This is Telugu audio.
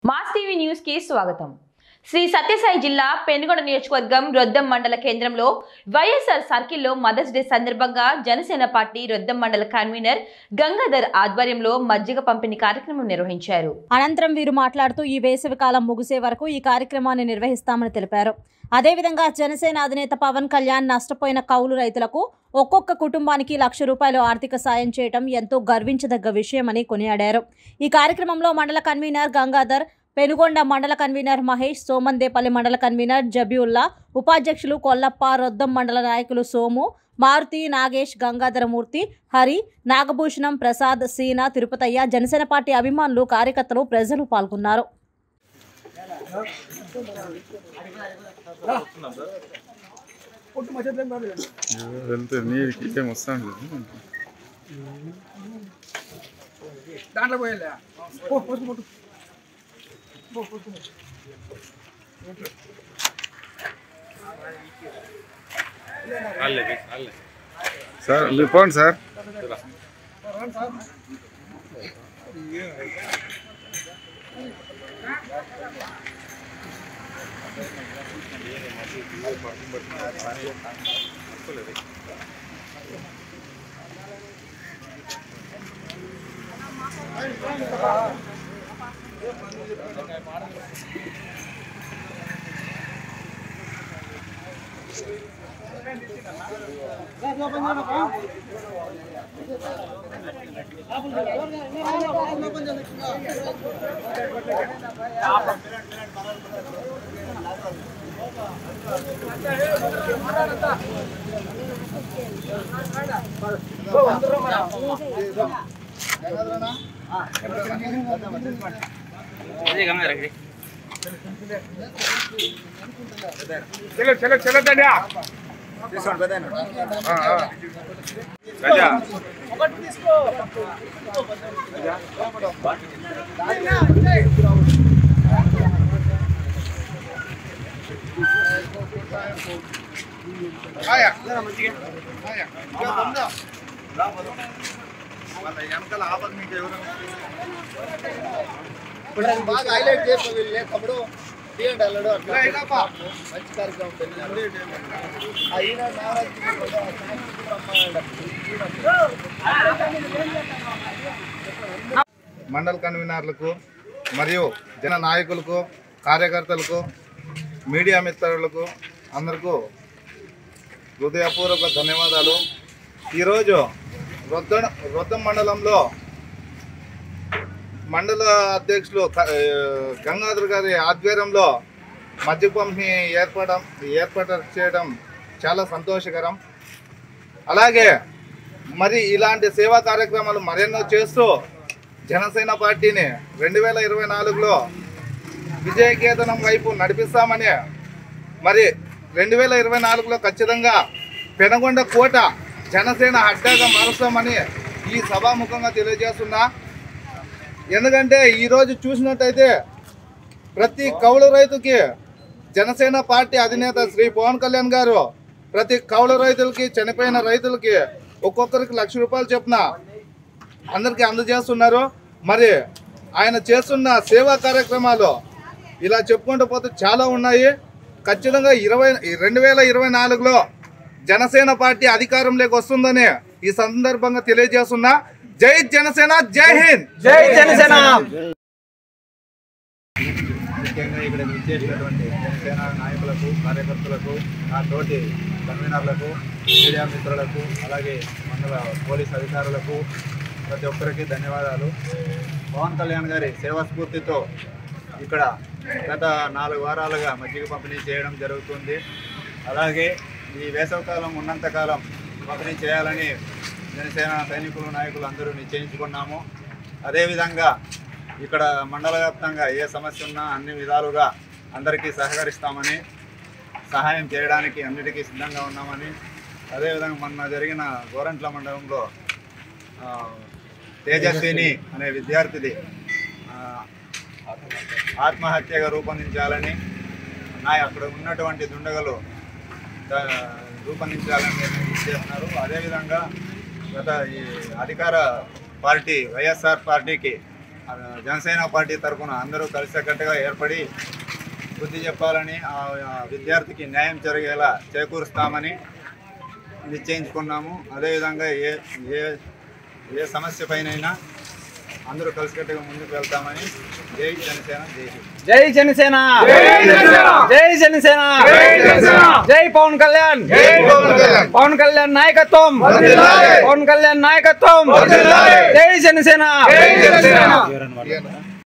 మాస్ టీవీ న్యూస్ కి స్వాగతం శ్రీ సత్యసాయి జిల్లా పెనుగొండ నియోజకవర్గం రొద్దం మండల కేంద్రంలో వైఎస్ఆర్ సర్కిల్లో మదర్స్ డే సందర్భంగా జనసేన పార్టీ రొద్దం మండల కన్వీనర్ గంగాధర్ ఆధ్వర్యంలో మజ్జిగ పంపిణీ కార్యక్రమం నిర్వహించారు అనంతరం వీరు మాట్లాడుతూ ఈ వేసవి కాలం ముగిసే వరకు ఈ కార్యక్రమాన్ని నిర్వహిస్తామని తెలిపారు అదేవిధంగా జనసేన అధినేత పవన్ కళ్యాణ్ నష్టపోయిన కౌలు రైతులకు ఒక్కొక్క కుటుంబానికి లక్ష రూపాయలు ఆర్థిక సాయం చేయడం ఎంతో గర్వించదగ్గ విషయమని కొనియాడారు ఈ కార్యక్రమంలో మండల కన్వీనర్ గంగాధర్ పెనుగొండ మండల కన్వీనర్ మహేష్ సోమందేపల్లి మండల కన్వీనర్ జబియుల్లా ఉపాధ్యక్షులు కొల్లప్ప రొద్దం మండల నాయకులు సోము మారుతి నాగేష్ గంగాధరమూర్తి హరి నాగభూషణం ప్రసాద్ సీన తిరుపతయ్య జనసేన పార్టీ అభిమానులు కార్యకర్తలు ప్రజలు పాల్గొన్నారు వెళ్తే నీటికి ఏం వస్తాను దాంట్లో పోయలే పో పోసుకు పట్టు పో పోసుకు సార్ మీరు పోండి సార్ చలో చలో చలో దండా ఆయా ఆయా బాగా హైలైట్ చేసి వీళ్ళే తమ్ముడు తీయండి అల్లడు అట్లా మంచి కార్యక్రమం పెట్టినారు. ఆ ఈనాడు నారాజు కూడా సాంస్కృతిక అమ్మాయి. మండల కన్వీనర్లకు మరియు జన నాయకులకు కార్యకర్తలకు మీడియా మిత్రులకు అందరికీ హృదయపూర్వక ధన్యవాదాలు ఈరోజు రొద్ద రొద్దం మండలంలో మండల అధ్యక్షులు క- ఆ, గంగాధర్ గారి ఆధ్వర్యంలో మద్య పంపిణీ ఏర్పడడం ఏర్పాటు చేయడం చాలా సంతోషకరం అలాగే మరి ఇలాంటి సేవా కార్యక్రమాలు మరెన్నో చేస్తూ జనసేన పార్టీని రెండు వేల ఇరవై నాలుగులో విజయకేతనం వైపు నడిపిస్తామని మరి రెండు వేల ఇరవై నాలుగులో ఖచ్చితంగా పెనగొండ కోట జనసేన అడ్డాగా మారుస్తామని ఈ సభాముఖంగా తెలియజేస్తున్నా ఎందుకంటే ఈరోజు చూసినట్టయితే ప్రతి కౌలు రైతుకి జనసేన పార్టీ అధినేత శ్రీ పవన్ కళ్యాణ్ గారు ప్రతి కౌలు రైతులకి చనిపోయిన రైతులకి ఒక్కొక్కరికి లక్ష రూపాయలు చొప్పున అందరికీ అందజేస్తున్నారు మరి ఆయన చేస్తున్న సేవా కార్యక్రమాలు ఇలా చెప్పుకుంటూ పోతే చాలా ఉన్నాయి ఖచ్చితంగా ఇరవై రెండు వేల ఇరవై నాలుగులో జనసేన పార్టీ అధికారంలోకి వస్తుందని ఈ సందర్భంగా తెలియజేస్తున్నా జై జనసేన జై హింద్ జై జనసేన ముఖ్యంగా ఇక్కడ విచ్చేసినటువంటి జనసేన నాయకులకు కార్యకర్తలకు నా తోటి కన్వీనర్లకు మీడియా మిత్రులకు అలాగే మండల పోలీస్ అధికారులకు ప్రతి ఒక్కరికి ధన్యవాదాలు పవన్ కళ్యాణ్ గారి సేవా స్ఫూర్తితో ఇక్కడ గత నాలుగు వారాలుగా మజ్జిగ పంపిణీ చేయడం జరుగుతుంది అలాగే ఈ వేసవకాలం ఉన్నంతకాలం పంపిణీ చేయాలని జనసేన సైనికులు నాయకులు అందరూ నిశ్చయించుకున్నాము అదేవిధంగా ఇక్కడ మండల వ్యాప్తంగా ఏ సమస్య ఉన్నా అన్ని విధాలుగా అందరికీ సహకరిస్తామని సహాయం చేయడానికి అన్నిటికీ సిద్ధంగా ఉన్నామని అదేవిధంగా మొన్న జరిగిన గోరంట్ల మండలంలో ఆ, తేజస్విని అనే విద్యార్థిది ఆ, ఆత్మహత్యగా రూపొందించాలని నా అక్కడ ఉన్నటువంటి దుండగలు దా- రూపొందించాలని నిర్ణయించేస్తున్నారు అదేవిధంగా గత ఈ అధికార పార్టీ వైఎస్ఆర్ పార్టీకి ఆ, జనసేన పార్టీ తరఫున అందరూ కలిసికట్టుగా ఏర్పడి బుద్ధి చెప్పాలని ఆ ఆ విద్యార్థికి న్యాయం జరిగేలా చేకూరుస్తామని నిశ్చయించుకున్నాము అదేవిధంగా ఏ ఏ ఏ సమస్య పైనైనా అందరూ కలిసికట్టుగా ముందుకు వెళ్తామని జై జనసేన జై హింద్. జై జనసేన జై జనసేన. జై జనసేన జై పవన్ కళ్యాణ్ జై పవన్ కళ్యాణ్. పవన్ కళ్యాణ్ నాయకత్వం వర్ధిల్లాలి. పవన్ కళ్యాణ్ నాయకత్వం వర్ధిల్లాలి. జై జనసేన జై జనసేన.